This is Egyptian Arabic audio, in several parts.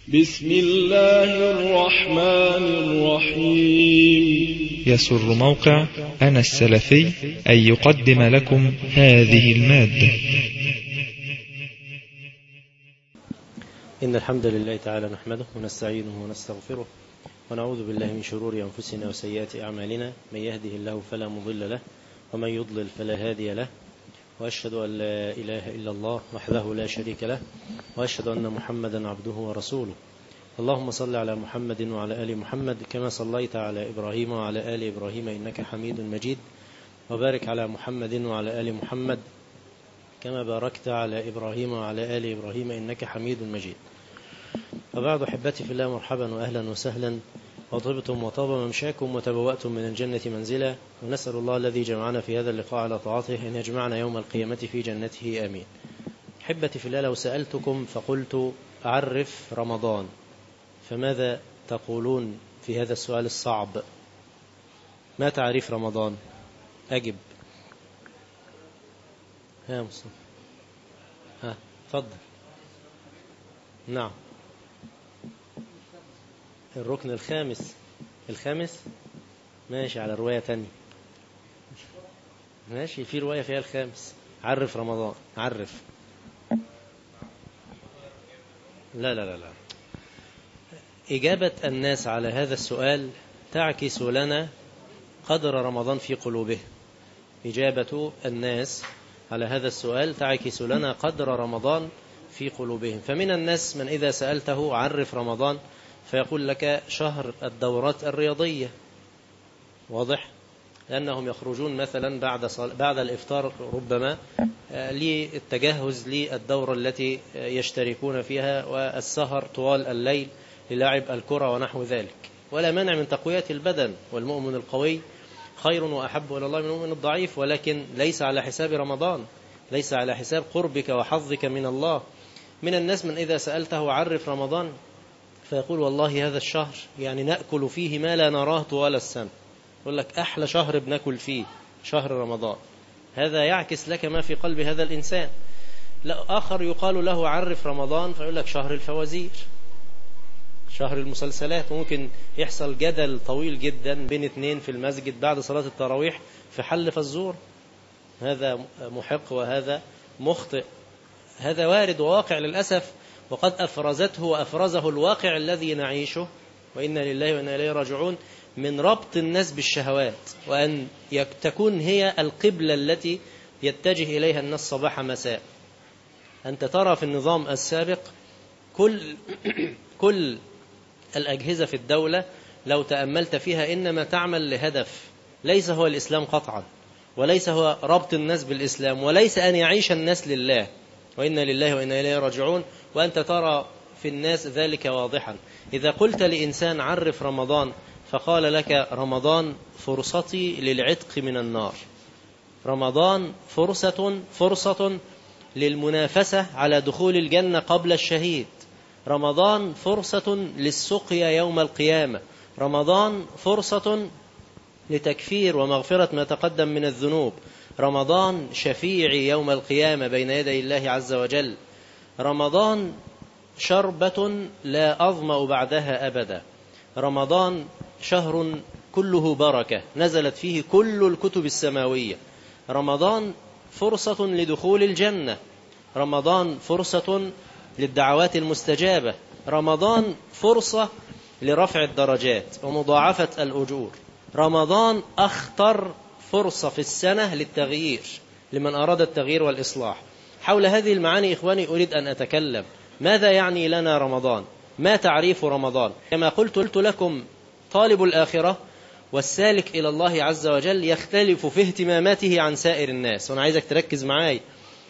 بسم الله الرحمن الرحيم يسر موقع أنا السلفي أن يقدم لكم هذه المادة إن الحمد لله تعالى نحمده ونستعينه ونستغفره ونعوذ بالله من شرور أنفسنا وسيئات أعمالنا من يهده الله فلا مضل له ومن يضلل فلا هادي له وأشهد أن لا إله إلا الله وحده لا شريك له وأشهد أن محمدا عبده ورسوله اللهم صل على محمد وعلى آل محمد كما صليت على إبراهيم وعلى آل إبراهيم إنك حميد مجيد وبارك على محمد وعلى آل محمد كما باركت على إبراهيم وعلى آل إبراهيم إنك حميد مجيد وبعد أحبتي في الله مرحبا وأهلا وسهلا وطبتم وطاب ممشاكم وتبوأتم من الجنة منزلا ونسأل الله الذي جمعنا في هذا اللقاء على طاعته أن يجمعنا يوم القيامة في جنته آمين أحبتي في الله لو سألتكم فقلت أعرف رمضان فماذا تقولون في هذا السؤال الصعب ما تعريف رمضان أجب ها مصطفى ها تفضل نعم الركن الخامس الخامس ماشي على رواية تانية ماشي في رواية فيها الخامس عرف رمضان عرف لا لا لا لا إجابة الناس على هذا السؤال تعكس لنا قدر رمضان في قلوبهم إجابة الناس على هذا السؤال تعكس لنا قدر رمضان في قلوبهم فمن الناس من إذا سألته عرف رمضان فيقول لك شهر الدورات الرياضية واضح لأنهم يخرجون مثلا بعد صل... بعد الإفطار ربما للتجهز للدورة التي يشتركون فيها والسهر طوال الليل للعب الكرة ونحو ذلك ولا مانع من تقوية البدن والمؤمن القوي خير وأحب إلى الله من المؤمن الضعيف ولكن ليس على حساب رمضان ليس على حساب قربك وحظك من الله من الناس من إذا سألته عرف رمضان فيقول والله هذا الشهر يعني نأكل فيه ما لا نراه طوال السنة يقول لك أحلى شهر بناكل فيه شهر رمضان هذا يعكس لك ما في قلب هذا الإنسان لا آخر يقال له عرف رمضان فيقول لك شهر الفوازير شهر المسلسلات ممكن يحصل جدل طويل جدا بين اثنين في المسجد بعد صلاة التراويح في حل فالزور هذا محق وهذا مخطئ هذا وارد وواقع للأسف وقد أفرزته وأفرزه الواقع الذي نعيشه وإنا لله وإنا إليه راجعون من ربط الناس بالشهوات وأن تكون هي القبلة التي يتجه إليها الناس صباح مساء أنت ترى في النظام السابق كل كل الأجهزة في الدولة لو تأملت فيها إنما تعمل لهدف ليس هو الإسلام قطعا وليس هو ربط الناس بالإسلام وليس أن يعيش الناس لله وإنا لله وإنا إليه راجعون وأنت ترى في الناس ذلك واضحا إذا قلت لإنسان عرف رمضان فقال لك رمضان فرصتي للعتق من النار رمضان فرصة فرصة للمنافسة على دخول الجنة قبل الشهيد رمضان فرصة للسقيا يوم القيامة رمضان فرصة لتكفير ومغفرة ما تقدم من الذنوب رمضان شفيع يوم القيامة بين يدي الله عز وجل رمضان شربة لا أظمأ بعدها أبدا رمضان شهر كله بركة نزلت فيه كل الكتب السماوية رمضان فرصة لدخول الجنة رمضان فرصة للدعوات المستجابة رمضان فرصة لرفع الدرجات ومضاعفة الأجور رمضان أخطر فرصة في السنة للتغيير لمن أراد التغيير والإصلاح حول هذه المعاني إخواني أريد أن أتكلم ماذا يعني لنا رمضان ما تعريف رمضان كما قلت قلت لكم طالب الآخرة والسالك إلى الله عز وجل يختلف في اهتماماته عن سائر الناس وأنا عايزك تركز معاي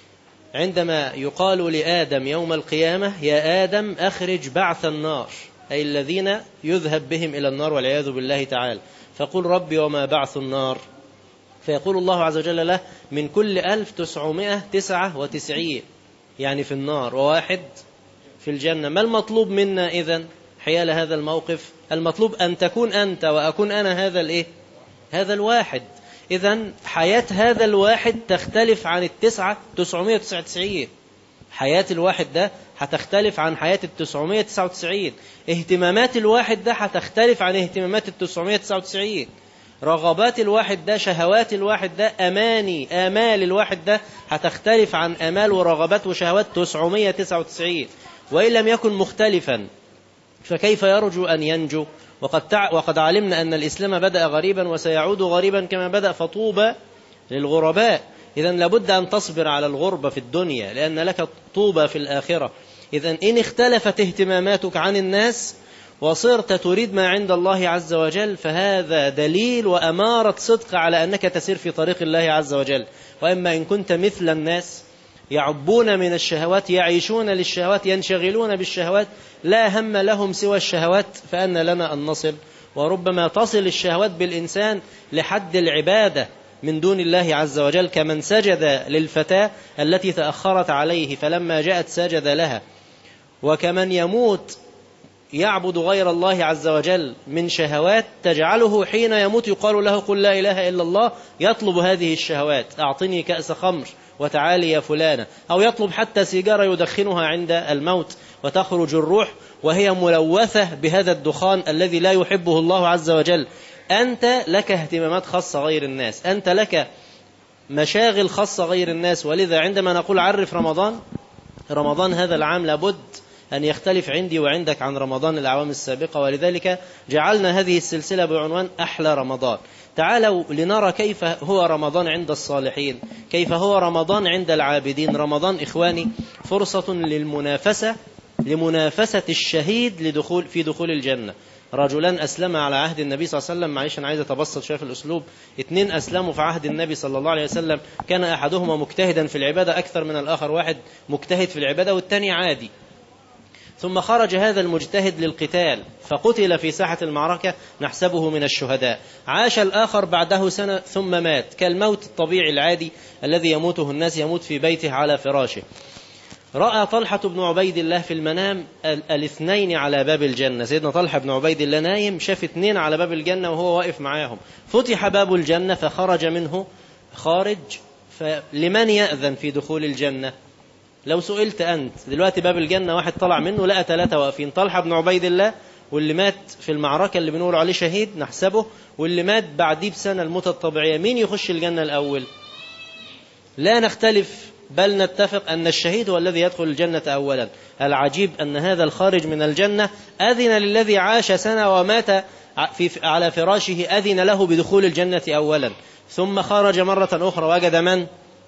عندما يقال لآدم يوم القيامة يا آدم أخرج بعث النار أي الذين يذهب بهم إلى النار والعياذ بالله تعالى فقل ربي وما بعث النار فيقول الله عز وجل له من كل ألف تسعمائة تسعة وتسعين يعني في النار وواحد في الجنة ما المطلوب منا إذن حيال هذا الموقف المطلوب أن تكون أنت وأكون أنا هذا الإيه هذا الواحد إذا حياة هذا الواحد تختلف عن التسعة تسعمائة وتسعة وتسعين حياة الواحد ده هتختلف عن حياة ال 999 اهتمامات الواحد ده هتختلف عن اهتمامات ال 999 رغبات الواحد ده شهوات الواحد ده أماني آمال الواحد ده هتختلف عن آمال ورغبات وشهوات 999 وإن لم يكن مختلفا فكيف يرجو أن ينجو وقد, تع... وقد علمنا أن الإسلام بدأ غريبا وسيعود غريبا كما بدأ فطوبى للغرباء إذا لابد أن تصبر على الغربة في الدنيا لأن لك طوبى في الآخرة إذا إن اختلفت اهتماماتك عن الناس وصرت تريد ما عند الله عز وجل فهذا دليل وأمارة صدق على أنك تسير في طريق الله عز وجل وإما إن كنت مثل الناس يعبون من الشهوات يعيشون للشهوات ينشغلون بالشهوات لا هم لهم سوى الشهوات فأن لنا أن نصل وربما تصل الشهوات بالإنسان لحد العبادة من دون الله عز وجل كمن سجد للفتاة التي تأخرت عليه فلما جاءت سجد لها وكمن يموت يعبد غير الله عز وجل من شهوات تجعله حين يموت يقال له قل لا إله إلا الله يطلب هذه الشهوات أعطني كأس خمر وتعالي يا فلانة أو يطلب حتى سيجارة يدخنها عند الموت وتخرج الروح وهي ملوثة بهذا الدخان الذي لا يحبه الله عز وجل أنت لك اهتمامات خاصة غير الناس أنت لك مشاغل خاصة غير الناس ولذا عندما نقول عرف رمضان رمضان هذا العام لابد أن يختلف عندي وعندك عن رمضان الأعوام السابقة ولذلك جعلنا هذه السلسلة بعنوان أحلى رمضان تعالوا لنرى كيف هو رمضان عند الصالحين كيف هو رمضان عند العابدين رمضان إخواني فرصة للمنافسة لمنافسة الشهيد لدخول في دخول الجنة رجلان أسلم على عهد النبي صلى الله عليه وسلم معلش أنا عايز أتبسط شوية في الأسلوب اثنين أسلموا في عهد النبي صلى الله عليه وسلم كان أحدهما مجتهدا في العبادة أكثر من الآخر واحد مجتهد في العبادة والثاني عادي ثم خرج هذا المجتهد للقتال فقتل في ساحة المعركة نحسبه من الشهداء عاش الآخر بعده سنة ثم مات كالموت الطبيعي العادي الذي يموته الناس يموت في بيته على فراشه رأى طلحة بن عبيد الله في المنام الاثنين على باب الجنة سيدنا طلحة بن عبيد الله نايم شاف اثنين على باب الجنة وهو واقف معاهم فتح باب الجنة فخرج منه خارج فلمن يأذن في دخول الجنة لو سئلت أنت دلوقتي باب الجنة واحد طلع منه لقى ثلاثة واقفين طلحة بن عبيد الله واللي مات في المعركة اللي بنقول عليه شهيد نحسبه واللي مات بعديه بسنة الموتة الطبيعية مين يخش الجنة الأول لا نختلف بل نتفق أن الشهيد هو الذي يدخل الجنة أولا العجيب أن هذا الخارج من الجنة أذن للذي عاش سنة ومات في على فراشه أذن له بدخول الجنة أولا ثم خرج مرة أخرى وجد من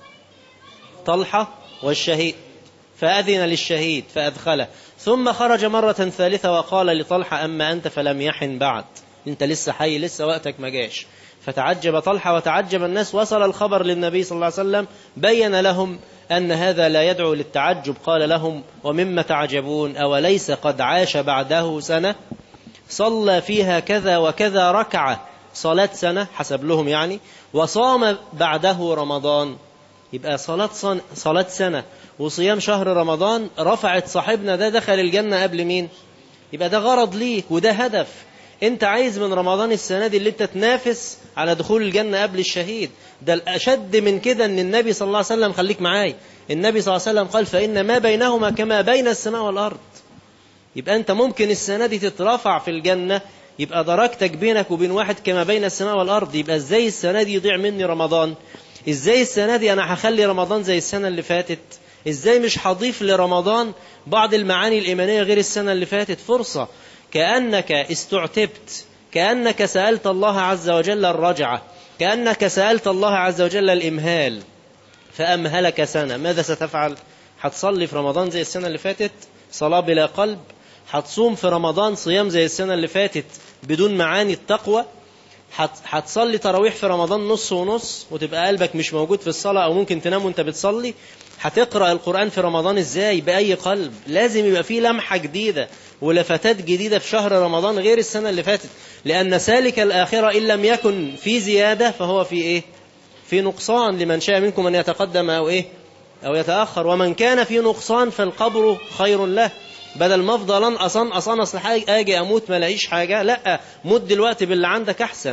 طلحة والشهيد فأذن للشهيد فأدخله ثم خرج مرة ثالثة وقال لطلحة أما أنت فلم يحن بعد أنت لسه حي لسه وقتك ما جاش فتعجب طلحة وتعجب الناس وصل الخبر للنبي صلى الله عليه وسلم بين لهم أن هذا لا يدعو للتعجب قال لهم ومما تعجبون أوليس قد عاش بعده سنة صلى فيها كذا وكذا ركعة صلاة سنة حسب لهم يعني وصام بعده رمضان يبقى صلاة, صن... صلاة سنة وصيام شهر رمضان رفعت صاحبنا ده دخل الجنة قبل مين يبقى ده غرض ليك وده هدف انت عايز من رمضان السنة دي اللي انت تنافس على دخول الجنة قبل الشهيد ده الأشد من كده ان النبي صلى الله عليه وسلم خليك معاي النبي صلى الله عليه وسلم قال فإن ما بينهما كما بين السماء والأرض يبقى انت ممكن السنة دي تترفع في الجنة يبقى درجتك بينك وبين واحد كما بين السماء والأرض يبقى ازاي السنة دي يضيع مني رمضان ازاي السنة دي انا هخلي رمضان زي السنة اللي فاتت ازاي مش هضيف لرمضان بعض المعاني الإيمانية غير السنة اللي فاتت فرصة كأنك استعتبت كأنك سألت الله عز وجل الرجعة كأنك سألت الله عز وجل الإمهال فأمهلك سنة ماذا ستفعل هتصلي في رمضان زي السنة اللي فاتت صلاة بلا قلب هتصوم في رمضان صيام زي السنة اللي فاتت بدون معاني التقوى هتصلي تراويح في رمضان نص ونص وتبقى قلبك مش موجود في الصلاة أو ممكن تنام وانت بتصلي هتقرأ القرآن في رمضان ازاي بأي قلب لازم يبقى فيه لمحة جديدة ولفتات جديدة في شهر رمضان غير السنة اللي فاتت لأن سالك الآخرة إن لم يكن في زيادة فهو في إيه في نقصان لمن شاء منكم أن يتقدم أو إيه أو يتأخر ومن كان في نقصان فالقبر خير له بدل ما افضل انقص انقص اصل حاجه اجي اموت ما الاقيش حاجه لا موت دلوقتي باللي عندك احسن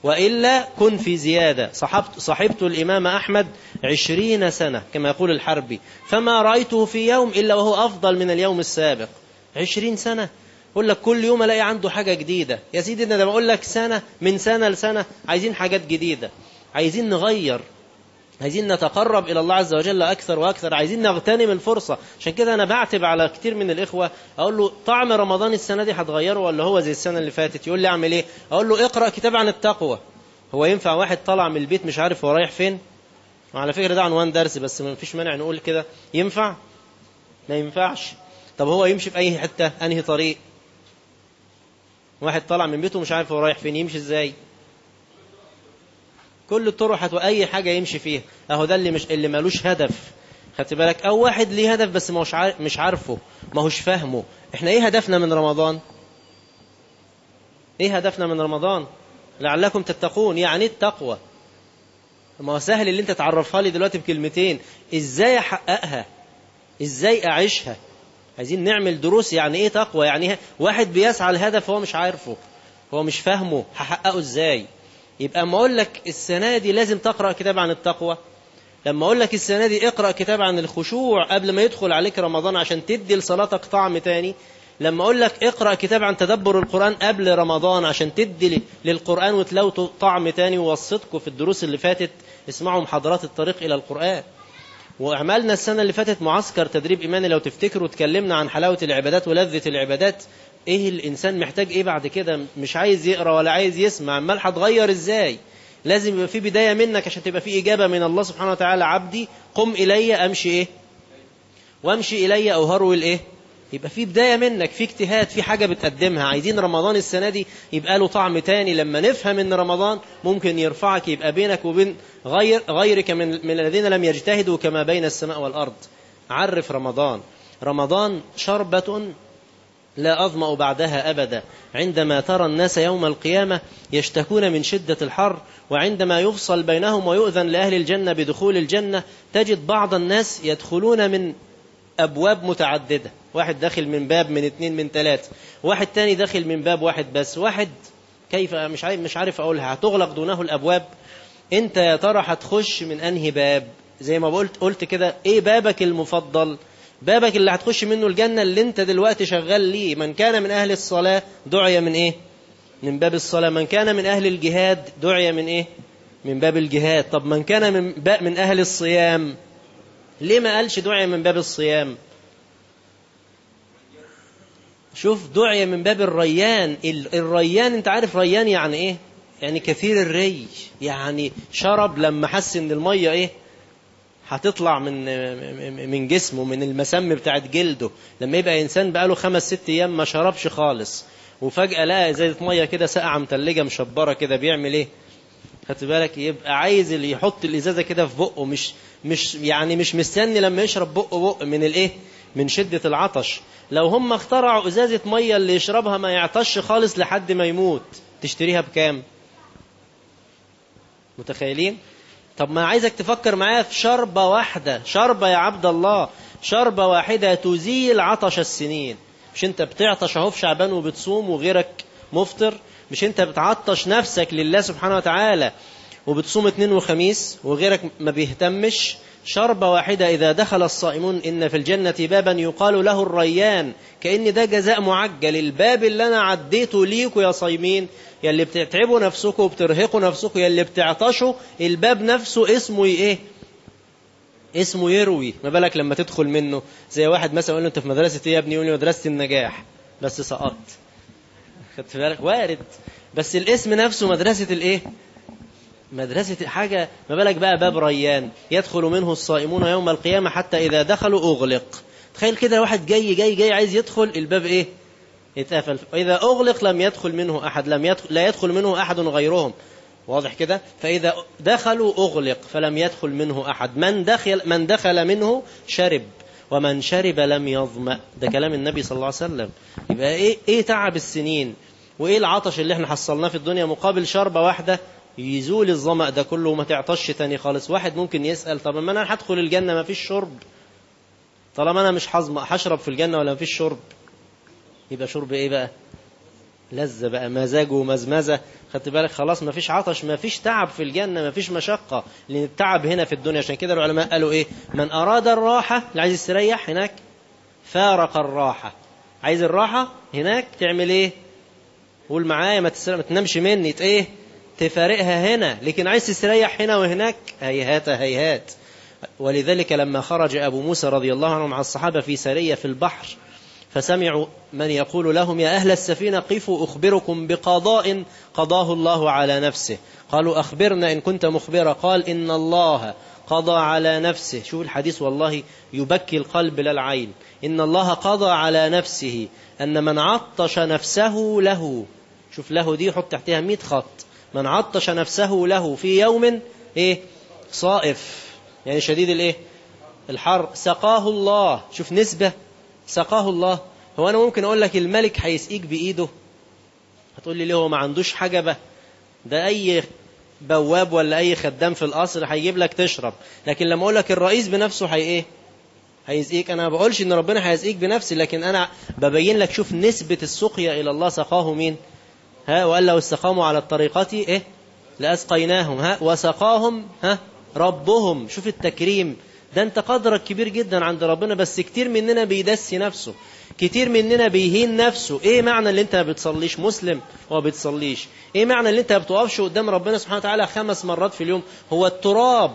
وإلا كن في زيادة صحبت, صحبت الإمام أحمد عشرين سنة كما يقول الحربي فما رأيته في يوم إلا وهو أفضل من اليوم السابق عشرين سنة يقول لك كل يوم الاقي عنده حاجة جديدة يا سيدي انا بقول لك سنة من سنة لسنة عايزين حاجات جديدة عايزين نغير عايزين نتقرب إلى الله عز وجل أكثر وأكثر عايزين نغتنم الفرصة عشان كده أنا بعتب على كتير من الإخوة أقول له طعم رمضان السنة دي هتغيره ولا هو زي السنة اللي فاتت يقول لي أعمل إيه أقول له اقرأ كتاب عن التقوى هو ينفع واحد طلع من البيت مش عارف هو رايح فين وعلى فكرة ده عنوان درس بس ما فيش مانع نقول كده ينفع ما ينفعش طب هو يمشي في أي حتة أنهي طريق واحد طلع من بيته مش عارف هو رايح فين يمشي ازاي كل الطرق هتو اي حاجه يمشي فيها اهو ده اللي مش اللي مالوش هدف خدت بالك او واحد ليه هدف بس ما هوش عارف مش عارفه ما هوش فاهمه احنا ايه هدفنا من رمضان ايه هدفنا من رمضان لعلكم تتقون يعني التقوى ما هو سهل اللي انت تعرفها لي دلوقتي بكلمتين ازاي احققها ازاي اعيشها عايزين نعمل دروس يعني ايه تقوى يعني واحد بيسعى الهدف هو مش عارفه هو مش فاهمه هحققه ازاي يبقى اما اقول لك السنه دي لازم تقرا كتاب عن التقوى لما اقول لك السنه دي اقرا كتاب عن الخشوع قبل ما يدخل عليك رمضان عشان تدي لصلاتك طعم تاني لما اقول لك اقرا كتاب عن تدبر القران قبل رمضان عشان تدي للقران وتلاوته طعم تاني ووصيتكم في الدروس اللي فاتت اسمعوا محاضرات الطريق الى القران وعملنا السنة اللي فاتت معسكر تدريب إيماني لو تفتكروا اتكلمنا عن حلاوة العبادات ولذة العبادات إيه الإنسان محتاج إيه بعد كده مش عايز يقرأ ولا عايز يسمع عمال هتغير إزاي لازم يبقى في بداية منك عشان تبقى في إجابة من الله سبحانه وتعالى عبدي قم إلي أمشي إيه وأمشي إلي أو هرول إيه يبقى في بداية منك في اجتهاد في حاجة بتقدمها عايزين رمضان السنة دي يبقى له طعم تاني لما نفهم ان رمضان ممكن يرفعك يبقى بينك وبين غير غيرك من, من الذين لم يجتهدوا كما بين السماء والأرض عرف رمضان رمضان شربة لا أظمأ بعدها أبدا عندما ترى الناس يوم القيامة يشتكون من شدة الحر وعندما يفصل بينهم ويؤذن لأهل الجنة بدخول الجنة تجد بعض الناس يدخلون من أبواب متعددة واحد داخل من باب من اتنين من تلاتة واحد تاني داخل من باب واحد بس واحد كيف مش عارف مش عارف أقولها هتغلق دونه الأبواب أنت يا ترى هتخش من أنهي باب زي ما قلت قلت كده إيه بابك المفضل بابك اللي هتخش منه الجنة اللي أنت دلوقتي شغال ليه من كان من أهل الصلاة دعي من إيه من باب الصلاة من كان من أهل الجهاد دعي من إيه من باب الجهاد طب من كان من, باب من أهل الصيام ليه ما قالش دعي من باب الصيام شوف دعي من باب الريان الريان انت عارف ريان يعني ايه يعني كثير الري يعني شرب لما حس ان المية ايه هتطلع من من جسمه من المسام بتاعت جلده لما يبقى انسان بقاله خمس ست ايام ما شربش خالص وفجأة لقى ازازة مية كده ساقعة متلجة مشبرة كده بيعمل ايه خدت بالك يبقى عايز اللي يحط الازازة كده في بقه مش مش يعني مش مستني لما يشرب بقه بق من الايه من شدة العطش لو هم اخترعوا ازازة مية اللي يشربها ما يعطش خالص لحد ما يموت تشتريها بكام متخيلين طب ما عايزك تفكر معايا في شربة واحدة شربة يا عبد الله شربة واحدة تزيل عطش السنين مش انت بتعطش اهو في شعبان وبتصوم وغيرك مفطر مش انت بتعطش نفسك لله سبحانه وتعالى وبتصوم اثنين وخميس وغيرك ما بيهتمش شربة واحدة إذا دخل الصائمون إن في الجنة بابا يقال له الريان كأن ده جزاء معجل الباب اللي أنا عديته ليكوا يا صايمين يلي بتتعبوا نفسكم وبترهقوا نفسكم يلي بتعطشوا الباب نفسه اسمه إيه اسمه يروي ما بالك لما تدخل منه زي واحد مثلا يقول له انت في مدرسة ايه يا ابني يقول لي مدرسة النجاح بس سقطت خدت بالك وارد بس الاسم نفسه مدرسة الايه مدرسة حاجة ما بالك بقى باب ريان يدخل منه الصائمون يوم القيامة حتى إذا دخلوا أغلق تخيل كده واحد جاي جاي جاي عايز يدخل الباب إيه يتقفل وإذا أغلق لم يدخل منه أحد لم يدخل لا يدخل منه أحد غيرهم واضح كده فإذا دخلوا أغلق فلم يدخل منه أحد من دخل من دخل منه شرب ومن شرب لم يظمأ ده كلام النبي صلى الله عليه وسلم يبقى إيه إيه تعب السنين وإيه العطش اللي احنا حصلناه في الدنيا مقابل شربة واحدة يزول الظمأ ده كله وما تعطش تاني خالص واحد ممكن يسأل طب ما انا هدخل الجنة ما فيش شرب طالما انا مش هظمأ هشرب في الجنة ولا ما فيش شرب يبقى شرب ايه بقى لذة بقى مزاج ومزمزة خدت بالك خلاص ما فيش عطش ما فيش تعب في الجنة ما فيش مشقة لأن التعب هنا في الدنيا عشان كده العلماء قالوا إيه من أراد الراحة اللي عايز يستريح هناك فارق الراحة عايز الراحة هناك تعمل إيه قول معايا ما, تسر... ما تنامش مني إيه تفارقها هنا لكن عايز تستريح هنا وهناك هيهات هيهات ولذلك لما خرج أبو موسى رضي الله عنه مع الصحابة في سرية في البحر فسمعوا من يقول لهم يا أهل السفينة قفوا أخبركم بقضاء قضاه الله على نفسه قالوا أخبرنا إن كنت مخبرا قال إن الله قضى على نفسه شوف الحديث والله يبكي القلب لا العين إن الله قضى على نفسه أن من عطش نفسه له شوف له دي حط تحتها 100 خط من عطش نفسه له في يوم إيه صائف يعني شديد الإيه الحر سقاه الله شوف نسبة سقاه الله هو أنا ممكن أقول لك الملك هيسقيك بإيده هتقول لي ليه هو ما عندوش حجبة ده أي بواب ولا أي خدام في القصر هيجيب لك تشرب لكن لما أقول لك الرئيس بنفسه هي إيه هيسقيك أنا ما بقولش إن ربنا هيسقيك بنفسي لكن أنا ببين لك شوف نسبة السقيا إلى الله سقاه مين ها وقال لو استقاموا على الطريقة إيه لأسقيناهم ها وسقاهم ها ربهم شوف التكريم ده انت قدرك كبير جدا عند ربنا بس كتير مننا بيدسي نفسه كتير مننا بيهين نفسه ايه معنى اللي انت ما بتصليش مسلم هو بتصليش ايه معنى اللي انت ما بتقفش قدام ربنا سبحانه وتعالى خمس مرات في اليوم هو التراب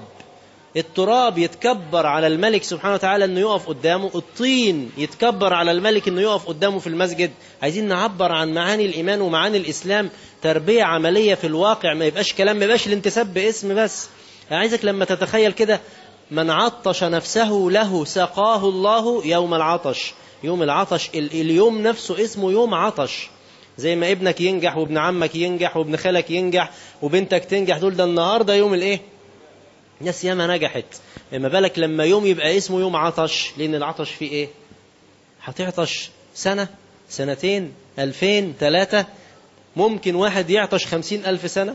التراب يتكبر على الملك سبحانه وتعالى انه يقف قدامه الطين يتكبر على الملك انه يقف قدامه في المسجد عايزين نعبر عن معاني الايمان ومعاني الاسلام تربية عملية في الواقع ما يبقاش كلام ما يبقاش الانتساب باسم بس عايزك لما تتخيل كده من عطش نفسه له سقاه الله يوم العطش يوم العطش اليوم نفسه اسمه يوم عطش زي ما ابنك ينجح وابن عمك ينجح وابن خالك ينجح وبنتك تنجح دول ده النهارده يوم الايه ناس ياما نجحت ما بالك لما يوم يبقى اسمه يوم عطش لان العطش فيه ايه هتعطش سنة سنتين ألفين ثلاثة ممكن واحد يعطش خمسين ألف سنة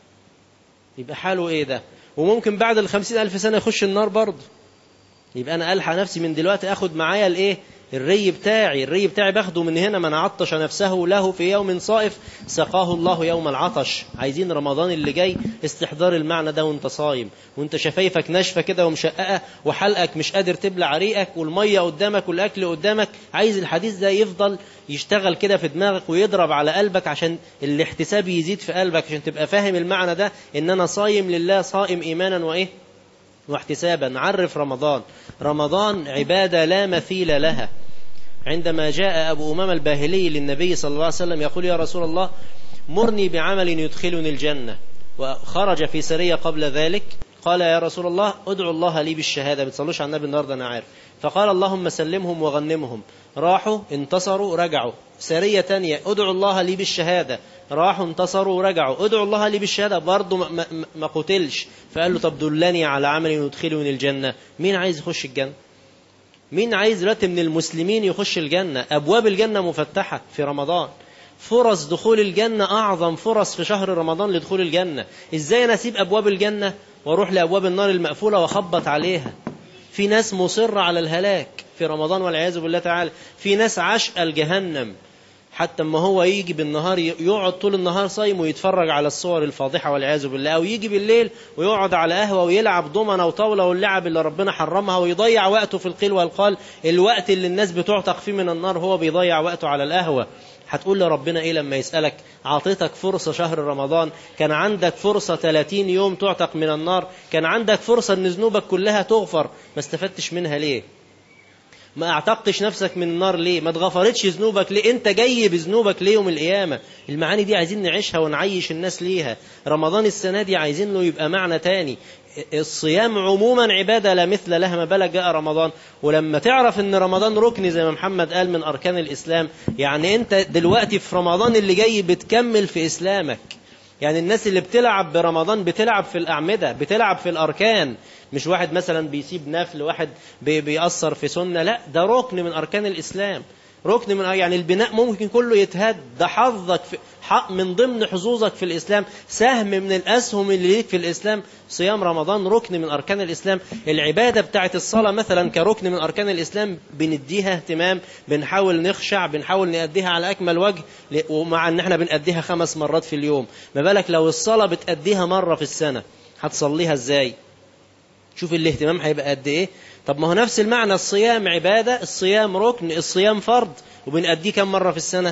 يبقى حاله ايه ده وممكن بعد الخمسين ألف سنة يخش النار برضه يبقى أنا ألحق نفسي من دلوقتي أخد معايا الإيه الري بتاعي الري بتاعي باخده من هنا من عطش نفسه له في يوم صائف سقاه الله يوم العطش عايزين رمضان اللي جاي استحضار المعنى ده وانت صايم وانت شفايفك ناشفة كده ومشققة وحلقك مش قادر تبلع ريقك والمية قدامك والأكل قدامك عايز الحديث ده يفضل يشتغل كده في دماغك ويضرب على قلبك عشان الاحتساب يزيد في قلبك عشان تبقى فاهم المعنى ده ان انا صايم لله صائم ايمانا وايه واحتسابا عرف رمضان رمضان عبادة لا مثيل لها عندما جاء أبو أمام الباهلي للنبي صلى الله عليه وسلم يقول يا رسول الله مرني بعمل يدخلني الجنة وخرج في سرية قبل ذلك قال يا رسول الله ادعو الله لي بالشهادة بتصلوش على النبي النهاردة أنا عارف فقال اللهم سلمهم وغنمهم راحوا انتصروا رجعوا سرية تانية ادعو الله لي بالشهادة راحوا انتصروا ورجعوا ادعوا الله لي بالشهادة برضه ما, ما, ما قتلش فقال له طب دلني على عمل يدخلني الجنة مين عايز يخش الجنة مين عايز دلوقتي من المسلمين يخش الجنة أبواب الجنة مفتحة في رمضان فرص دخول الجنة أعظم فرص في شهر رمضان لدخول الجنة إزاي أنا أسيب أبواب الجنة وأروح لأبواب النار المقفولة وأخبط عليها في ناس مصرة على الهلاك في رمضان والعياذ بالله تعالى في ناس عشق الجهنم حتى ما هو يجي بالنهار يقعد طول النهار صايم ويتفرج على الصور الفاضحة والعياذ بالله أو يجي بالليل ويقعد على قهوة ويلعب ضمنة وطاولة واللعب اللي ربنا حرمها ويضيع وقته في القيل والقال الوقت اللي الناس بتعتق فيه من النار هو بيضيع وقته على القهوة هتقول لربنا ايه لما يسألك عطيتك فرصة شهر رمضان كان عندك فرصة 30 يوم تعتق من النار كان عندك فرصة ان ذنوبك كلها تغفر ما استفدتش منها ليه ما اعتقتش نفسك من النار ليه ما اتغفرتش ذنوبك ليه انت جاي بذنوبك ليه يوم القيامة المعاني دي عايزين نعيشها ونعيش الناس ليها رمضان السنة دي عايزين له يبقى معنى تاني الصيام عموما عبادة لا مثل لها ما بالك جاء رمضان ولما تعرف ان رمضان ركن زي ما محمد قال من اركان الاسلام يعني انت دلوقتي في رمضان اللي جاي بتكمل في اسلامك يعني الناس اللي بتلعب برمضان بتلعب في الأعمدة بتلعب في الأركان مش واحد مثلا بيسيب نفل واحد بي بيأثر في سنة لا ده ركن من أركان الإسلام ركن من يعني البناء ممكن كله يتهد ده حظك في حق من ضمن حظوظك في الإسلام سهم من الأسهم اللي ليك في الإسلام صيام رمضان ركن من أركان الإسلام العبادة بتاعت الصلاة مثلا كركن من أركان الإسلام بنديها اهتمام بنحاول نخشع بنحاول نأديها على أكمل وجه ومع أن احنا بنأديها خمس مرات في اليوم ما بالك لو الصلاة بتأديها مرة في السنة هتصليها ازاي شوف الاهتمام هيبقى قد ايه طب ما هو نفس المعنى الصيام عبادة الصيام ركن الصيام فرض وبنأديه كم مرة في السنة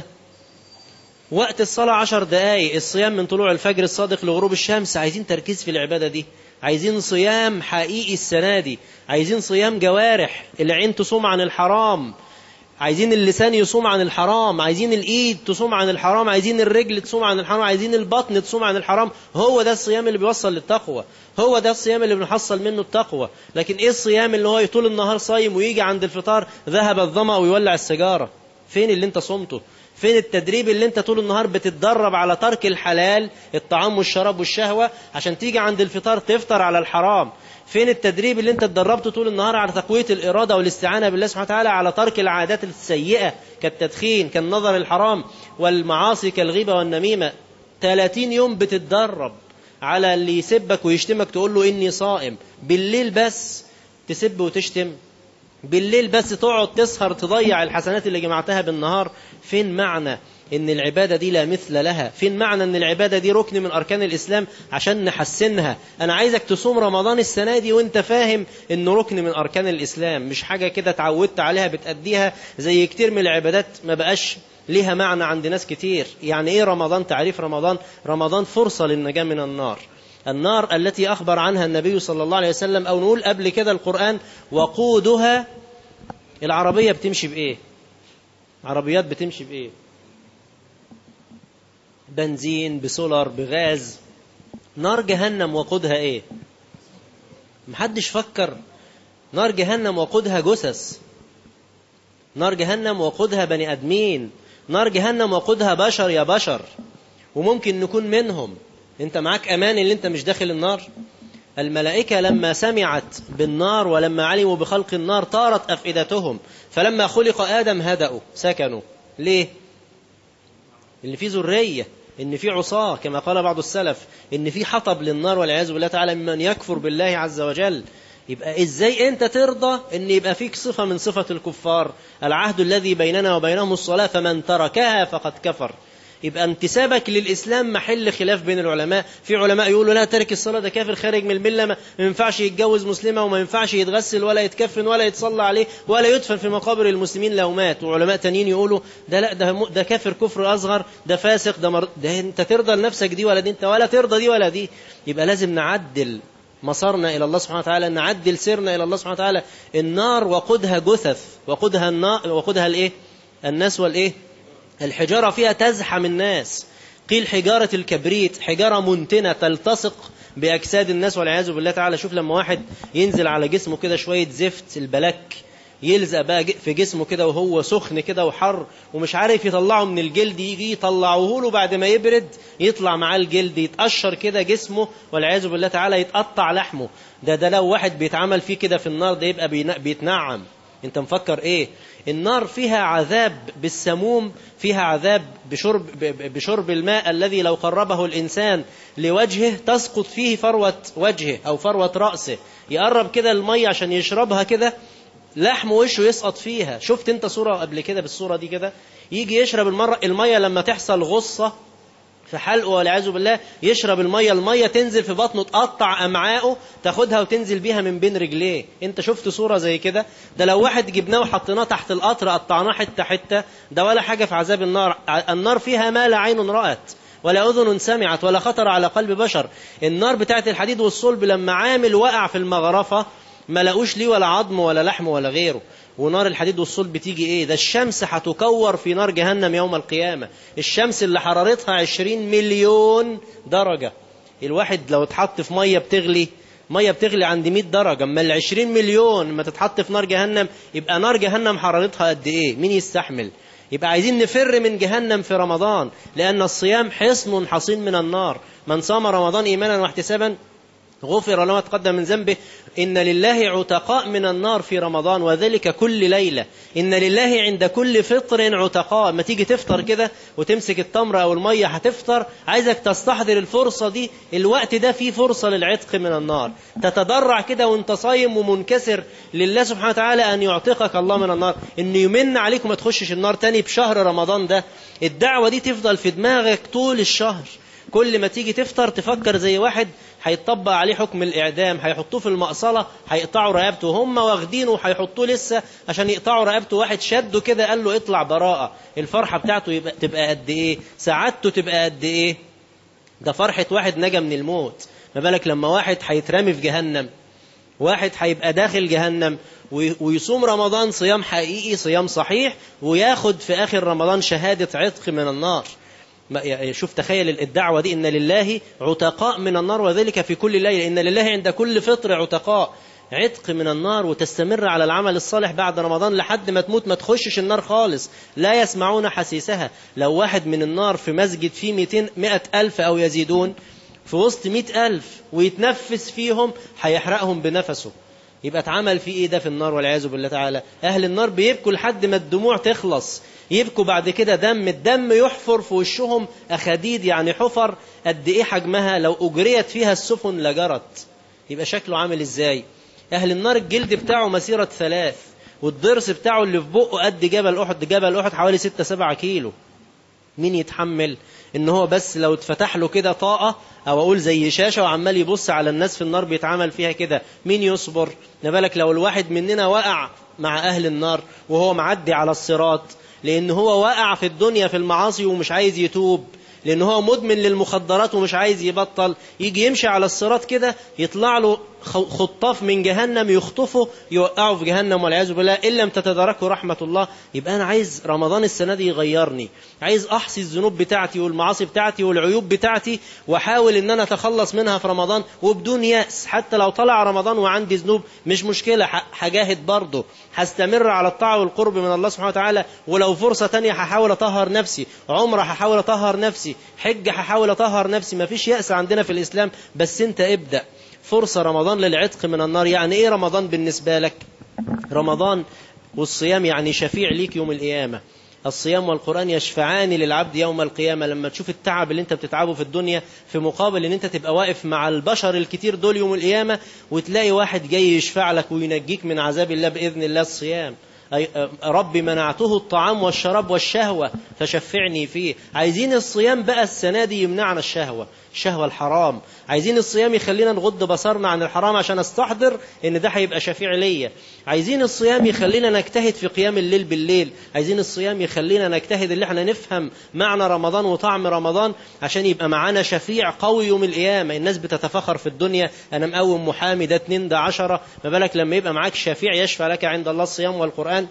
وقت الصلاة عشر دقايق الصيام من طلوع الفجر الصادق لغروب الشمس عايزين تركيز في العبادة دي عايزين صيام حقيقي السنة دي عايزين صيام جوارح العين تصوم عن الحرام عايزين اللسان يصوم عن الحرام عايزين الايد تصوم عن الحرام عايزين الرجل تصوم عن الحرام عايزين البطن تصوم عن الحرام هو ده الصيام اللي بيوصل للتقوى هو ده الصيام اللي بنحصل منه التقوى لكن ايه الصيام اللي هو طول النهار صايم ويجي عند الفطار ذهب الظما ويولع السيجاره فين اللي انت صمته فين التدريب اللي انت طول النهار بتتدرب على ترك الحلال الطعام والشراب والشهوة عشان تيجي عند الفطار تفطر على الحرام فين التدريب اللي انت اتدربته طول النهار على تقوية الإرادة والاستعانة بالله سبحانه وتعالى على ترك العادات السيئة كالتدخين كالنظر الحرام والمعاصي كالغيبة والنميمة 30 يوم بتتدرب على اللي يسبك ويشتمك تقول له إني صائم بالليل بس تسب وتشتم بالليل بس تقعد تسهر تضيع الحسنات اللي جمعتها بالنهار فين معنى ان العبادة دي لا مثل لها فين معنى ان العبادة دي ركن من اركان الاسلام عشان نحسنها انا عايزك تصوم رمضان السنة دي وانت فاهم انه ركن من اركان الاسلام مش حاجة كده اتعودت عليها بتأديها زي كتير من العبادات ما بقاش ليها معنى عند ناس كتير يعني ايه رمضان تعريف رمضان رمضان فرصة للنجاة من النار النار التي أخبر عنها النبي صلى الله عليه وسلم أو نقول قبل كده القرآن وقودها العربية بتمشي بإيه عربيات بتمشي بإيه بنزين بسولار بغاز نار جهنم وقودها إيه محدش فكر نار جهنم وقودها جثث نار جهنم وقودها بني أدمين نار جهنم وقودها بشر يا بشر وممكن نكون منهم انت معاك امان اللي انت مش داخل النار الملائكة لما سمعت بالنار ولما علموا بخلق النار طارت أفئدتهم فلما خلق آدم هدأوا سكنوا ليه اللي فيه ذرية إن في عصاة كما قال بعض السلف إن في حطب للنار والعياذ بالله تعالى ممن يكفر بالله عز وجل يبقى ازاي انت ترضى ان يبقى فيك صفة من صفة الكفار العهد الذي بيننا وبينهم الصلاة فمن تركها فقد كفر يبقى انتسابك للإسلام محل خلاف بين العلماء في علماء يقولوا لا ترك الصلاة ده كافر خارج من الملة ما ينفعش يتجوز مسلمة وما ينفعش يتغسل ولا يتكفن ولا يتصلى عليه ولا يدفن في مقابر المسلمين لو مات وعلماء تانيين يقولوا ده لا ده ده كافر كفر أصغر ده فاسق ده, مر... ده انت ترضى لنفسك دي ولا دي انت ولا ترضى دي ولا دي يبقى لازم نعدل مسارنا إلى الله سبحانه وتعالى نعدل سيرنا إلى الله سبحانه وتعالى النار وقودها جثث وقودها النار وقودها الايه الناس والايه الحجارة فيها تزحم الناس قيل حجارة الكبريت حجارة منتنة تلتصق بأجساد الناس والعياذ بالله تعالى شوف لما واحد ينزل على جسمه كده شوية زفت البلك يلزق بقى في جسمه كده وهو سخن كده وحر ومش عارف يطلعه من الجلد يجي يطلعوه له بعد ما يبرد يطلع معاه الجلد يتقشر كده جسمه والعياذ بالله تعالى يتقطع لحمه ده ده لو واحد بيتعمل فيه كده في النار ده يبقى بيتنعم انت مفكر ايه النار فيها عذاب بالسموم فيها عذاب بشرب, بشرب الماء الذي لو قربه الإنسان لوجهه تسقط فيه فروة وجهه أو فروة رأسه يقرب كده المية عشان يشربها كده لحم وشه يسقط فيها شفت انت صورة قبل كده بالصورة دي كده يجي يشرب المرة المية لما تحصل غصة في حلقه والعياذ بالله يشرب المية المية تنزل في بطنه تقطع أمعائه تاخدها وتنزل بيها من بين رجليه انت شفت صورة زي كده ده لو واحد جبناه وحطيناه تحت القطر قطعناه حتة حتة ده ولا حاجة في عذاب النار النار فيها ما لا عين رأت ولا أذن سمعت ولا خطر على قلب بشر النار بتاعت الحديد والصلب لما عامل وقع في المغرفة ما لقوش ليه ولا عظم ولا لحم ولا غيره ونار الحديد والصلب بتيجي ايه ده الشمس هتكور في نار جهنم يوم القيامة الشمس اللي حرارتها عشرين مليون درجة الواحد لو اتحط في مية بتغلي مية بتغلي عند 100 درجة اما ال 20 مليون ما تتحط في نار جهنم يبقى نار جهنم حرارتها قد ايه مين يستحمل يبقى عايزين نفر من جهنم في رمضان لأن الصيام حصن حصين من النار من صام رمضان إيمانا واحتسابا غفر له ما تقدم من ذنبه إن لله عتقاء من النار في رمضان وذلك كل ليلة إن لله عند كل فطر عتقاء ما تيجي تفطر كده وتمسك التمر أو المية هتفطر عايزك تستحضر الفرصة دي الوقت ده فيه فرصة للعتق من النار تتضرع كده وانت صايم ومنكسر لله سبحانه وتعالى أن يعتقك الله من النار إنه يمن عليك وما تخشش النار تاني بشهر رمضان ده الدعوة دي تفضل في دماغك طول الشهر كل ما تيجي تفطر تفكر زي واحد هيطبق عليه حكم الإعدام هيحطوه في المقصلة هيقطعوا رقبته هم واخدينه وهيحطوه لسه عشان يقطعوا رقبته واحد شده كده قال له اطلع براءة الفرحة بتاعته يبقى تبقى قد إيه سعادته تبقى قد إيه ده فرحة واحد نجا من الموت ما بالك لما واحد هيترمي في جهنم واحد هيبقى داخل جهنم ويصوم رمضان صيام حقيقي صيام صحيح وياخد في آخر رمضان شهادة عتق من النار شوف تخيل الدعوة دي إن لله عتقاء من النار وذلك في كل ليلة إن لله عند كل فطر عتقاء عتق من النار وتستمر على العمل الصالح بعد رمضان لحد ما تموت ما تخشش النار خالص لا يسمعون حسيسها لو واحد من النار في مسجد فيه 200 مئة ألف أو يزيدون في وسط مئة ألف ويتنفس فيهم هيحرقهم بنفسه يبقى اتعمل في ايه ده في النار والعياذ بالله تعالى اهل النار بيبكوا لحد ما الدموع تخلص يبكوا بعد كده دم الدم يحفر في وشهم اخاديد يعني حفر قد ايه حجمها لو اجريت فيها السفن لجرت يبقى شكله عامل ازاي اهل النار الجلد بتاعه مسيرة ثلاث والضرس بتاعه اللي في بقه قد جبل احد جبل احد حوالي 6 7 كيلو مين يتحمل ان هو بس لو اتفتح له كده طاقة او اقول زي شاشة وعمال يبص على الناس في النار بيتعامل فيها كده مين يصبر نبالك لو الواحد مننا وقع مع اهل النار وهو معدي على الصراط لان هو وقع في الدنيا في المعاصي ومش عايز يتوب لان هو مدمن للمخدرات ومش عايز يبطل يجي يمشي على الصراط كده يطلع له خطاف من جهنم يخطفه يوقعه في جهنم والعياذ بالله ان لم تتداركه رحمه الله يبقى انا عايز رمضان السنه دي يغيرني عايز احصي الذنوب بتاعتي والمعاصي بتاعتي والعيوب بتاعتي واحاول ان انا اتخلص منها في رمضان وبدون ياس حتى لو طلع رمضان وعندي ذنوب مش مشكله هجاهد برضه هستمر على الطاعه والقرب من الله سبحانه وتعالى ولو فرصه تانية هحاول اطهر نفسي عمره هحاول اطهر نفسي حجه هحاول اطهر نفسي مفيش ياس عندنا في الاسلام بس انت ابدا فرصة رمضان للعتق من النار يعني ايه رمضان بالنسبة لك رمضان والصيام يعني شفيع ليك يوم القيامة الصيام والقرآن يشفعان للعبد يوم القيامة لما تشوف التعب اللي انت بتتعبه في الدنيا في مقابل ان انت تبقى واقف مع البشر الكتير دول يوم القيامة وتلاقي واحد جاي يشفع لك وينجيك من عذاب الله بإذن الله الصيام أي رب منعته الطعام والشراب والشهوة فشفعني فيه عايزين الصيام بقى السنة دي يمنعنا الشهوة الشهوة الحرام عايزين الصيام يخلينا نغض بصرنا عن الحرام عشان استحضر ان ده هيبقى شفيع ليا عايزين الصيام يخلينا نجتهد في قيام الليل بالليل عايزين الصيام يخلينا نجتهد اللي احنا نفهم معنى رمضان وطعم رمضان عشان يبقى معانا شفيع قوي يوم القيامة الناس بتتفخر في الدنيا انا مقوم محامي ده اتنين ده عشرة ما بالك لما يبقى معاك شفيع يشفع لك عند الله الصيام والقرآن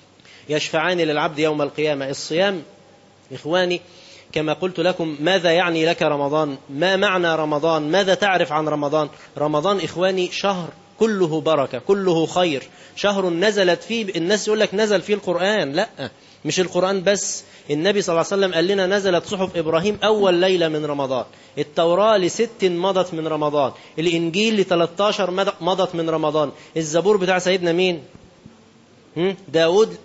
يشفعان للعبد يوم القيامة الصيام إخواني كما قلت لكم ماذا يعني لك رمضان ما معنى رمضان ماذا تعرف عن رمضان رمضان إخواني شهر كله بركة كله خير شهر نزلت فيه الناس يقول لك نزل فيه القرآن لا مش القرآن بس النبي صلى الله عليه وسلم قال لنا نزلت صحف إبراهيم أول ليلة من رمضان التوراة لست مضت من رمضان الإنجيل ل 13 مضت من رمضان الزبور بتاع سيدنا مين داود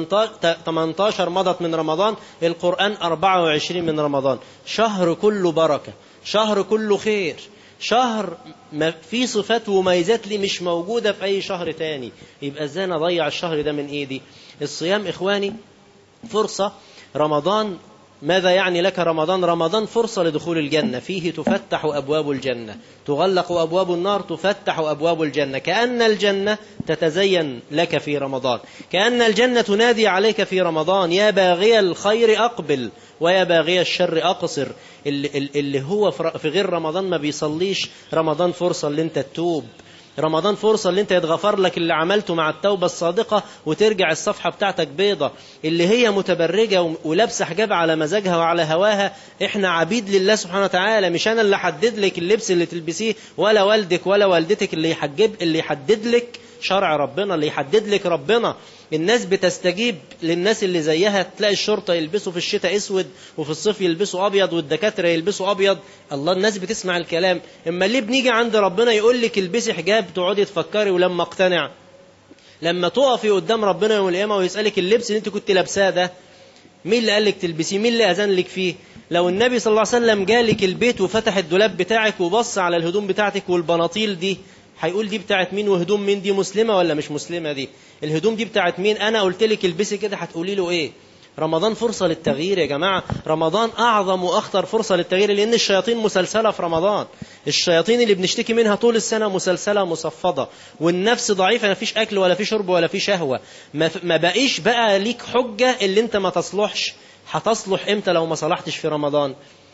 18 مضت من رمضان القرآن 24 من رمضان شهر كله بركة شهر كله خير شهر ما في صفات وميزات لي مش موجودة في أي شهر تاني يبقى ازاي انا اضيع الشهر ده من ايدي الصيام إخواني فرصة رمضان ماذا يعني لك رمضان رمضان فرصة لدخول الجنة فيه تفتح أبواب الجنة تغلق أبواب النار تفتح أبواب الجنة كأن الجنة تتزين لك في رمضان كأن الجنة تنادي عليك في رمضان يا باغي الخير أقبل ويا باغي الشر أقصر اللي, اللي هو في غير رمضان ما بيصليش رمضان فرصة اللي انت تتوب رمضان فرصة اللي انت يتغفر لك اللي عملته مع التوبة الصادقة وترجع الصفحة بتاعتك بيضة اللي هي متبرجة ولابسة حجاب على مزاجها وعلى هواها احنا عبيد لله سبحانه وتعالى مش انا اللي حدد لك اللبس اللي تلبسيه ولا والدك ولا والدتك اللي يحجب اللي يحدد لك شرع ربنا اللي يحدد لك ربنا الناس بتستجيب للناس اللي زيها تلاقي الشرطة يلبسوا في الشتاء اسود وفي الصيف يلبسوا ابيض والدكاترة يلبسوا ابيض الله الناس بتسمع الكلام اما ليه بنيجي عند ربنا يقول لك البسي حجاب تقعدي تفكري ولما اقتنع لما تقفي قدام ربنا يوم القيامة ويسألك اللبس اللي انت كنت لابساه ده مين اللي قال لك تلبسيه مين اللي أذن لك فيه لو النبي صلى الله عليه وسلم جالك البيت وفتح الدولاب بتاعك وبص على الهدوم بتاعتك والبناطيل دي هيقول دي بتاعت مين وهدوم مين دي مسلمة ولا مش مسلمة دي الهدوم دي بتاعت مين أنا قلت لك البسي كده هتقولي له إيه رمضان فرصة للتغيير يا جماعة رمضان أعظم وأخطر فرصة للتغيير لأن الشياطين مسلسلة في رمضان الشياطين اللي بنشتكي منها طول السنة مسلسلة مصفدة والنفس ضعيفة ما فيش أكل ولا في شرب ولا في شهوة ما, ما بقيش بقى ليك حجة اللي انت ما تصلحش هتصلح امتى لو ما صلحتش في رمضان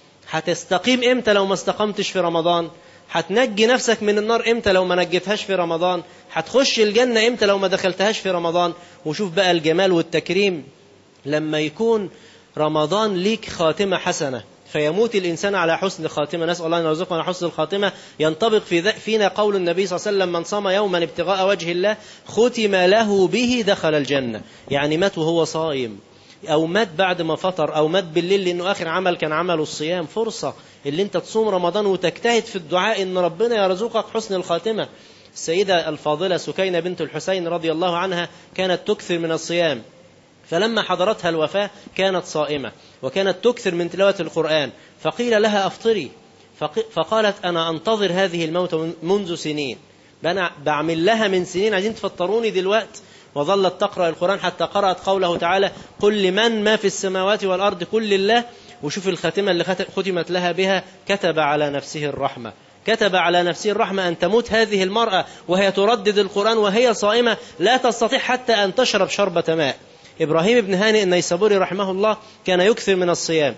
هتستقيم امتى لو ما استقمتش في رمضان هتنجي نفسك من النار امتى لو ما نجيتهاش في رمضان هتخش الجنة امتى لو ما دخلتهاش في رمضان وشوف بقى الجمال والتكريم لما يكون رمضان ليك خاتمة حسنة فيموت الإنسان على حسن خاتمة نسأل الله أن يرزقنا على حسن الخاتمة ينطبق في فينا قول النبي صلى الله عليه وسلم من صام يوما ابتغاء وجه الله ختم له به دخل الجنة يعني مات وهو صائم أو مات بعد ما فطر أو مات بالليل لأنه آخر عمل كان عمله الصيام فرصة اللي أنت تصوم رمضان وتجتهد في الدعاء إن ربنا يرزقك حسن الخاتمة السيدة الفاضلة سكينة بنت الحسين رضي الله عنها كانت تكثر من الصيام فلما حضرتها الوفاة كانت صائمة وكانت تكثر من تلاوة القرآن فقيل لها أفطري فقالت أنا أنتظر هذه الموت منذ سنين أنا بعمل لها من سنين عايزين تفطروني دلوقت وظلت تقرأ القرآن حتى قرأت قوله تعالى قل لمن ما في السماوات والأرض كل لله وشوف الخاتمة اللي ختمت لها بها كتب على نفسه الرحمة كتب على نفسه الرحمة أن تموت هذه المرأة وهي تردد القرآن وهي صائمة لا تستطيع حتى أن تشرب شربة ماء إبراهيم بن هانئ النيسابوري رحمه الله كان يكثر من الصيام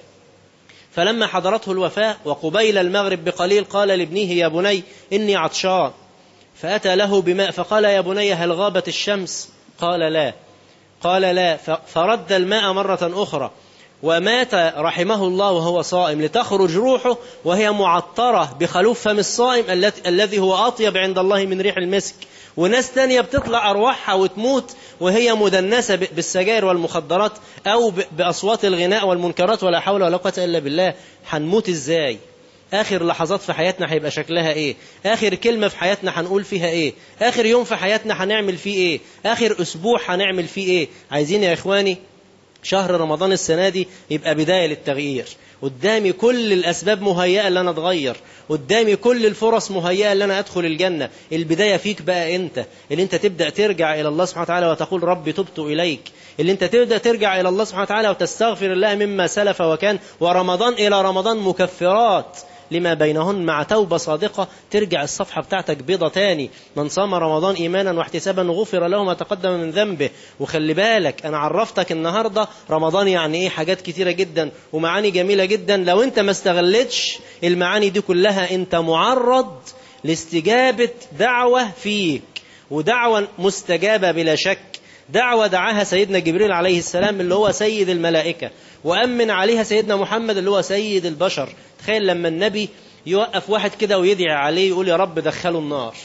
فلما حضرته الوفاة وقبيل المغرب بقليل قال لابنه يا بني إني عطشان فأتى له بماء فقال يا بني هل غابت الشمس قال لا قال لا فرد الماء مرة أخرى ومات رحمه الله وهو صائم لتخرج روحه وهي معطرة بخلوف فم الصائم الذي هو أطيب عند الله من ريح المسك وناس تانية بتطلع أرواحها وتموت وهي مدنسة بالسجائر والمخدرات أو بأصوات الغناء والمنكرات ولا حول ولا قوة إلا بالله هنموت إزاي آخر لحظات في حياتنا هيبقى شكلها إيه آخر كلمة في حياتنا هنقول فيها إيه آخر يوم في حياتنا هنعمل فيه إيه آخر أسبوع هنعمل فيه إيه عايزين يا إخواني شهر رمضان السنة دي يبقى بداية للتغيير قدامي كل الأسباب مهيئة اللي أنا أتغير قدامي كل الفرص مهيئة اللي أنا أدخل الجنة البداية فيك بقى أنت اللي أنت تبدأ ترجع إلى الله سبحانه وتعالى وتقول ربي تبت إليك اللي أنت تبدأ ترجع إلى الله سبحانه وتعالى وتستغفر الله مما سلف وكان ورمضان إلى رمضان مكفرات لما بينهن مع توبة صادقة ترجع الصفحة بتاعتك بيضة تاني من صام رمضان إيمانا واحتسابا غفر له ما تقدم من ذنبه وخلي بالك أنا عرفتك النهاردة رمضان يعني إيه حاجات كتيرة جدا ومعاني جميلة جدا لو أنت ما استغلتش المعاني دي كلها أنت معرض لاستجابة دعوة فيك ودعوة مستجابة بلا شك دعوة دعاها سيدنا جبريل عليه السلام اللي هو سيد الملائكة وأمن عليها سيدنا محمد اللي هو سيد البشر تخيل لما النبي يوقف واحد كده ويدعي عليه يقول يا رب دخله النار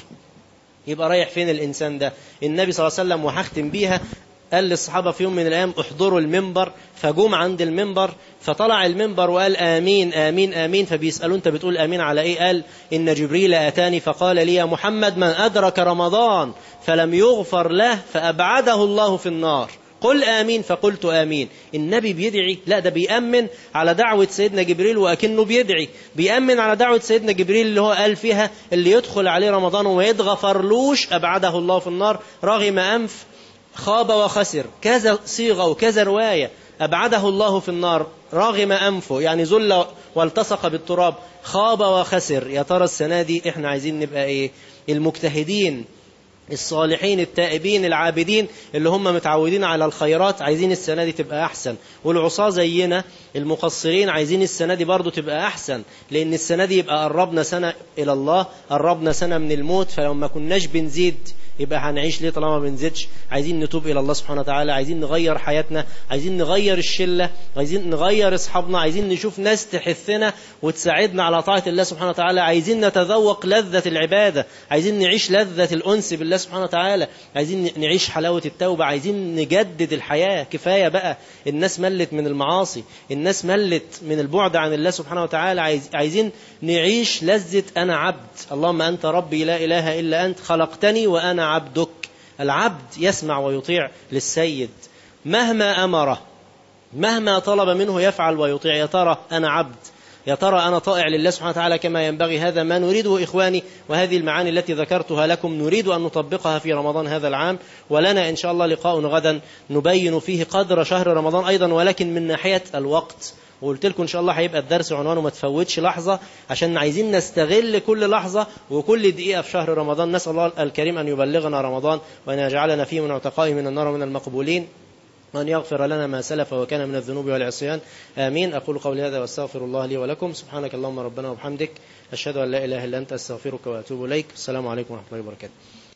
يبقى رايح فين الإنسان ده النبي صلى الله عليه وسلم وهختم بيها قال للصحابة في يوم من الأيام احضروا المنبر فجوم عند المنبر فطلع المنبر وقال آمين آمين آمين فبيسألوا أنت بتقول آمين على إيه قال إن جبريل أتاني فقال لي يا محمد من أدرك رمضان فلم يغفر له فأبعده الله في النار قل آمين فقلت آمين النبي بيدعي لا ده بيأمن على دعوة سيدنا جبريل وأكنه بيدعي بيأمن على دعوة سيدنا جبريل اللي هو قال فيها اللي يدخل عليه رمضان وما يتغفرلوش أبعده الله في النار رغم أنف خاب وخسر كذا صيغة وكذا رواية أبعده الله في النار راغم أنفه يعني زل والتصق بالتراب خاب وخسر يا ترى السنة دي إحنا عايزين نبقى إيه المجتهدين الصالحين التائبين العابدين اللي هم متعودين على الخيرات عايزين السنة دي تبقى أحسن والعصاة زينا المقصرين عايزين السنة دي برضو تبقى أحسن لأن السنة دي يبقى قربنا سنة إلى الله قربنا سنة من الموت فلو ما كناش بنزيد يبقى هنعيش ليه طالما ما بنزيدش عايزين نتوب الى الله سبحانه وتعالى عايزين نغير حياتنا عايزين نغير الشله عايزين نغير اصحابنا عايزين نشوف ناس تحثنا وتساعدنا على طاعه الله سبحانه وتعالى عايزين نتذوق لذه العباده عايزين نعيش لذه الانس بالله سبحانه وتعالى عايزين نعيش حلاوه التوبه عايزين نجدد الحياه كفايه بقى الناس ملت من المعاصي الناس ملت من البعد عن الله سبحانه وتعالى عايز عايزين نعيش لذه انا عبد اللهم انت ربي لا اله الا انت خلقتني وانا عبدك العبد يسمع ويطيع للسيد مهما امره مهما طلب منه يفعل ويطيع يا ترى انا عبد يا ترى أنا طائع لله سبحانه وتعالى كما ينبغي هذا ما نريده إخواني وهذه المعاني التي ذكرتها لكم نريد أن نطبقها في رمضان هذا العام ولنا إن شاء الله لقاء غدا نبين فيه قدر شهر رمضان أيضا ولكن من ناحية الوقت وقلت لكم إن شاء الله هيبقى الدرس عنوانه ما تفوتش لحظة عشان عايزين نستغل كل لحظة وكل دقيقة في شهر رمضان نسأل الله الكريم أن يبلغنا رمضان وأن يجعلنا فيه من عتقائه من النار ومن المقبولين وأن يغفر لنا ما سلف وكان من الذنوب والعصيان آمين أقول قولي هذا واستغفر الله لي ولكم سبحانك اللهم ربنا وبحمدك أشهد أن لا إله إلا أنت أستغفرك وأتوب إليك السلام عليكم ورحمة الله وبركاته